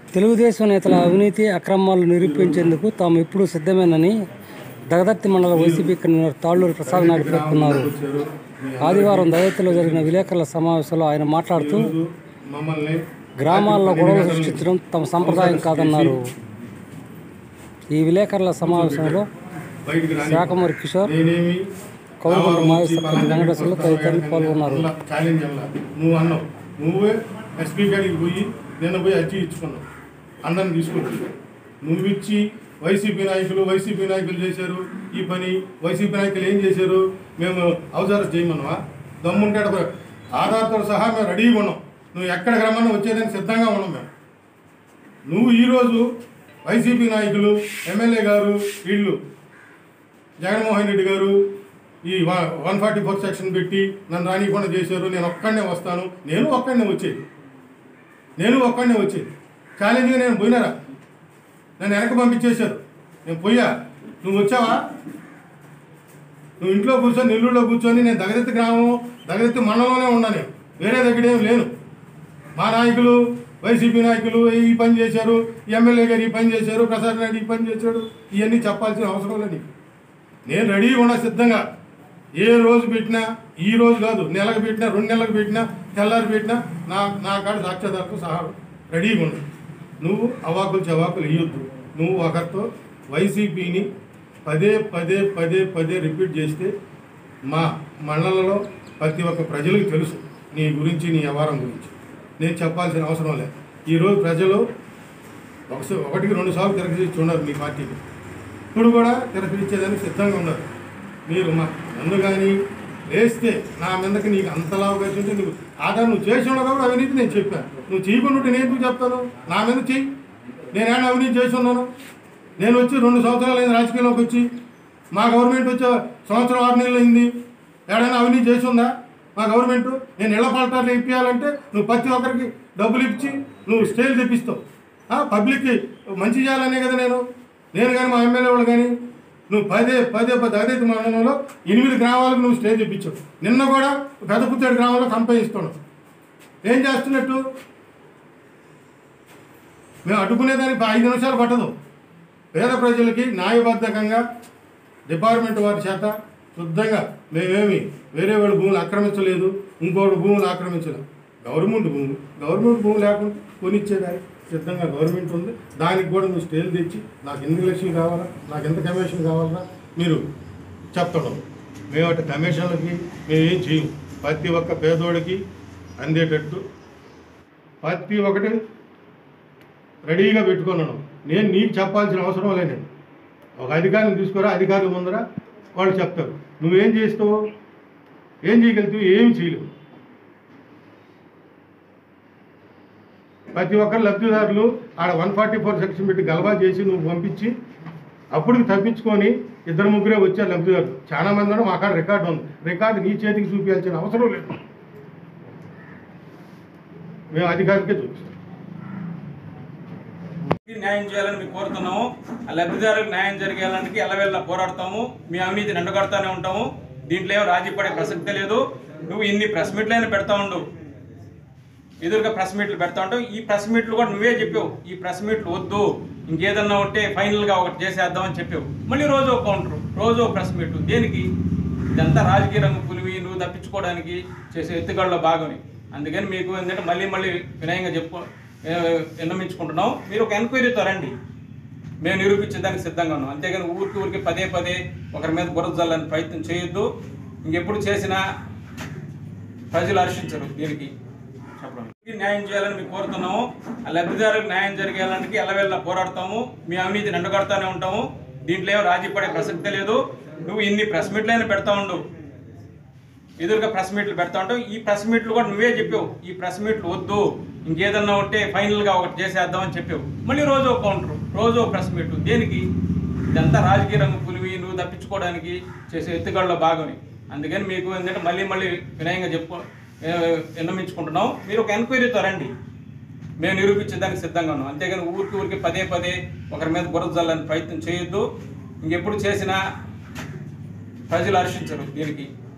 తెలుగుదేశం నేతల అవినీతి అక్రమాలు నిరూపించేందుకు తాము ఎప్పుడూ సిద్ధమేనని దగదత్తి మండల వైసీపీ కన్వీనర్ తాళ్ళూరు ప్రసాద్ నాయుడు పేర్కొన్నారు ఆదివారం దళితులో జరిగిన విలేకరుల సమావేశంలో ఆయన మాట్లాడుతూ మమ్మల్ని గ్రామాల్లో గొడవలు సృష్టించడం తమ సంప్రదాయం కాదన్నారు ఈ విలేకరుల సమావేశంలో బయటికి రాని శాఖమూరి కిషోర్ నేనేమి కౌలుకొండ మహేష్ సర్పంచ్ వెంకటేశ్వర్లు తదితరులు పాల్గొన్నారు ఛాలెంజ్ అలా నువ్వు అన్నావు నువ్వే ఎస్పీ గారికి పోయి నిన్న పోయి అర్జీ ఇచ్చుకున్నావు అందరిని తీసుకొచ్చి నువ్వు ఇచ్చి వైసీపీ నాయకులు వైసీపీ నాయకులు చేశారు ఈ పని వైసీపీ నాయకులు ఏం చేశారు మేము అవసరం చేయమన్నావా దమ్ముంటే అక్కడ ఆధార్తో సహా మేము రెడీగా ఉన్నాం నువ్వు ఎక్కడికి రమ్మన్నా వచ్చేదానికి సిద్ధంగా ఉన్నాం మేము నువ్వు ఈరోజు వైసీపీ నాయకులు ఎమ్మెల్యే గారు వీళ్ళు జగన్మోహన్ రెడ్డి గారు ఈ వన్ ఫార్టీ ఫోర్ సెక్షన్ పెట్టి నన్ను రానికుండా చేశారు నేను ఒక్కడనే వస్తాను నేను ఒక్కడనే వచ్చేది నేను ఒక్కడనే వచ్చేది ఛాలెంజ్గా నేను పోయినారా నన్ను వెనక పంపించేశారు నేను పోయా నువ్వు వచ్చావా నువ్వు ఇంట్లో కూర్చొని నెల్లూరులో కూర్చొని నేను దగదెత్తి గ్రామం దగదెత్తి మండలంలోనే ఉన్నా నేను వేరే దగ్గర ఏం లేను మా నాయకులు వైసీపీ నాయకులు ఈ పని చేశారు ఎమ్మెల్యే గారు ఈ పని చేశారు ప్రసాద్ నాయుడు ఈ పని చేశాడు ఇవన్నీ చెప్పాల్సిన అవసరం లేదు నీకు నేను రెడీగా ఉన్నా సిద్ధంగా ఏ రోజు పెట్టినా ఈ రోజు కాదు నెలకు పెట్టినా రెండు నెలలకు పెట్టినా తెల్లారి పెట్టినా నా నా కాడ సాక్ష్యాధారతో సహా రెడీగా ఉన్నా నువ్వు అవాకులు చవాకులు ఇవ్వద్దు నువ్వు ఒకరితో వైసీపీని పదే పదే పదే పదే రిపీట్ చేస్తే మా మండలంలో ప్రతి ఒక్క ప్రజలకు తెలుసు నీ గురించి నీ వ్యవహారం గురించి నేను చెప్పాల్సిన అవసరం లేదు ఈరోజు ప్రజలు ఒకసారి ఒకటికి రెండు సార్లు తిరగేసి ఉన్నారు మీ పార్టీకి ఇప్పుడు కూడా తిరగనిచ్చేదానికి సిద్ధంగా ఉన్నారు మీరు మా నన్ను కానీ వేస్తే నా మీదకి నీకు అంతలా అవకాశం ఉంటే నీకు ఆధార్ నువ్వు చేసి ఉండవు కాబట్టి అవినీతి నేను చెప్పాను నువ్వు చేయకుండా ఉంటే నేను ఎందుకు చెప్తాను నా మీద చెయ్యి నేనేనా అవినీతి చేసి ఉన్నాను నేను వచ్చి రెండు సంవత్సరాలు అయింది రాజకీయంలోకి వచ్చి మా గవర్నమెంట్ వచ్చే సంవత్సరం ఆరు నెలలు అయింది ఏడైనా అవినీతి చేసి ఉందా మా గవర్నమెంట్ నేను ఇళ్ల పలటాలు ఇప్పించాలంటే నువ్వు ప్రతి ఒక్కరికి డబ్బులు ఇచ్చి నువ్వు స్టేజ్ తెప్పిస్తావు ఆ, పబ్లిక్కి మంచి చేయాలనే కదా నేను నేను కానీ మా ఎమ్మెల్యే వాళ్ళు కానీ నువ్వు పదే పదే పదే అదే మండలంలో ఎనిమిది గ్రామాలకు నువ్వు స్టేజ్ తెప్పించావు నిన్న కూడా పెద్ద పుత్తేడు గ్రామంలో కంపెనీ ఇస్తున్నావు ఏం చేస్తున్నట్టు మేము అడ్డుకునేదానికి ఐదు నిమిషాలు పట్టదు పేద ప్రజలకి న్యాయబద్ధకంగా డిపార్ట్మెంట్ వారి చేత శుద్ధంగా మేమేమి వేరే వాళ్ళ భూములు ఆక్రమించలేదు ఇంకోటి భూములు ఆక్రమించలేదు గవర్నమెంట్ భూములు గవర్నమెంట్ భూములు లేకుండా కొనిచ్చేదానికి సిద్ధంగా గవర్నమెంట్ ఉంది దానికి కూడా నువ్వు స్టేల్ తెచ్చి నాకు ఎన్ని లక్షలు కావాలా నాకు ఎంత కమిషన్ కావాలా మీరు చెప్తున్నాం మేము అటు కమిషన్లకి మేమేం చేయం ప్రతి ఒక్క పేదోడికి అందేటట్టు ప్రతి ఒక్కటి రెడీగా పెట్టుకున్నాను నేను నీకు చెప్పాల్సిన అవసరం లేదు నేను ఒక అధికారిని తీసుకురా అధికారుల ముందర వాళ్ళు చెప్తారు నువ్వేం చేస్తావు ఏం చేయగలుగుతావు ఏం చేయలేవు ప్రతి ఒక్కరు లబ్ధిదారులు ఆడ వన్ ఫార్టీ ఫోర్ సెక్షన్ పెట్టి గలబా చేసి నువ్వు పంపించి అప్పుడు తప్పించుకొని ఇద్దరు ముగ్గురే వచ్చారు లబ్ధిదారులు చాలా మంది ఉన్నారు మా కాడ రికార్డు ఉంది రికార్డు నీ చేతికి చూపించాల్సిన అవసరం లేదు మేము అధికారికే చూపిస్తాం న్యాయం చేయాలని మేము కోరుతున్నాము ఆ లబ్ధిదారులకు న్యాయం జరిగేయాలని ఎల్లవెల్ల పోరాడతాము మీ అవినీతిని ఎండగడతానే ఉంటాము దీంట్లో ఏం రాజీ పడే ప్రసక్తే లేదు నువ్వు ఇన్ని ప్రెస్ మీట్లైనా పెడతా ఉండు ఎదురుగా ప్రెస్ మీట్లు పెడతా ఉంటావు ఈ ప్రెస్ మీట్లు కూడా నువ్వే చెప్పావు ఈ ప్రెస్ మీట్లు వద్దు ఇంకేదన్నా ఉంటే ఫైనల్గా ఒకటి చేసేద్దామని చెప్పావు మళ్ళీ రోజు ఒక కౌంటర్ రోజు ఒక ప్రెస్ మీట్లు దేనికి ఇదంతా రాజకీయ రంగు పులివి నువ్వు తప్పించుకోవడానికి చేసే ఎత్తుగడలో భాగమే అందుకని మీకు ఏంటంటే మళ్ళీ మళ్ళీ వినయంగా చెప్పు ఏ, విన్నమించుకుంటున్నాం మీరు ఒక ఎంక్వైరీతో రండి మేము నిరూపించేదానికి సిద్ధంగా ఉన్నాం అంతేగాని ఊరికి ఊరికి పదే పదే ఒకరి మీద బురద జల్లని ప్రయత్నం చేయొద్దు ఇంకెప్పుడు చేసినా ప్రజలు హర్షించరు దీనికి చెప్పడం న్యాయం చేయాలని మేము కోరుతున్నాము ఆ లబ్ధిదారులకు న్యాయం జరిగేయాలని ఎల్లవెల్ల పోరాడతాము మీ అవినీతిని ఎండగడతానే ఉంటాము దీంట్లో ఏం రాజీ పడే ప్రసక్తే లేదు నువ్వు ఇన్ని ప్రెస్ మీట్లైనా పెడతా ఉండు ఎదురుగా ప్రెస్ మీట్లు పెడతా ఉంటావు ఈ ప్రెస్ మీట్లు కూడా నువ్వే చెప్పావు ఈ ప్రెస్ మీట్లు వద్దు ఇంకేదన్నా ఉంటే ఫైనల్గా ఒకటి చేసేద్దామని చెప్పావు మళ్ళీ రోజు ఒక కౌంటర్ రోజు ఒక ప్రెస్ మీట్లు దేనికి ఇదంతా రాజకీయ రంగు పులివి నువ్వు తప్పించుకోవడానికి చేసే ఎత్తుగడలో భాగమే అందుకని మీకు ఏంటంటే మళ్ళీ మళ్ళీ వినయంగా చెప్పు ఏ, విన్నమించుకుంటున్నాం మీరు ఒక ఎంక్వైరీతో రండి మేము నిరూపించేదానికి సిద్ధంగా ఉన్నాం అంతేగాని ఊరికి ఊరికి పదే పదే ఒకరి మీద బురద జల్లని ప్రయత్నం చేయొద్దు ఇంకెప్పుడు చేసినా ప్రజలు హర్షించరు దీనికి